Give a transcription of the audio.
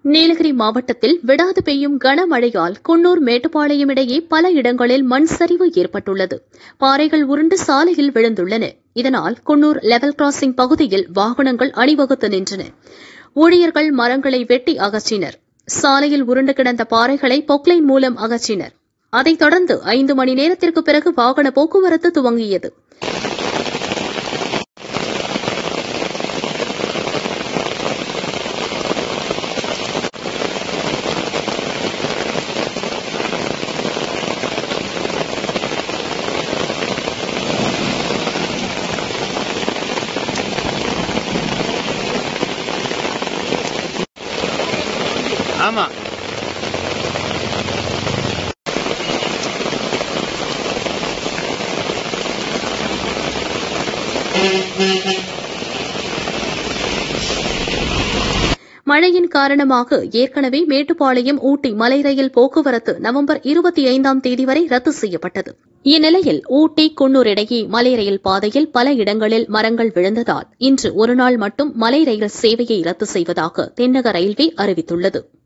நீலகிரி மாவட்டத்தில் விடாது பெய்யும் கனமழையால் குன்னூர் மேட்டுப்பாளையம் இடையே பல இடங்களில் மண் சரிவு ஏற்பட்டுள்ளது பாறைகள் உருண்டு சாலையில் விழுந்துள்ளன இதனால் குன்னூர் லெவல் கிராசிங் பகுதியில் வாகனங்கள் அணிவகுத்து நின்றன ஊழியர்கள் மரங்களை வெட்டி அகற்றினர் சாலையில் உருண்டு கிடந்த பாறைகளை பொக்லைன் மூலம் அகற்றினர் அதைத் தொடர்ந்து ஐந்து மணி நேரத்திற்கு பிறகு வாகன போக்குவரத்து துவங்கியது ஆமா மழையின் காரணமாக ஏற்கனவே மேட்டுப்பாளையம் ஊட்டி மலை ரயில் போக்குவரத்து நவம்பர் இருபத்தி ஐந்தாம் தேதி வரை ரத்து செய்யப்பட்டது இந்நிலையில் ஊட்டி குன்னூர் இடையே மலை ரயில் பாதையில் பல இடங்களில் மரங்கள் விழுந்ததால் இன்று ஒருநாள் மட்டும் மலை ரயில் சேவையை ரத்து செய்வதாக தென்னக ரயில்வே அறிவித்துள்ளது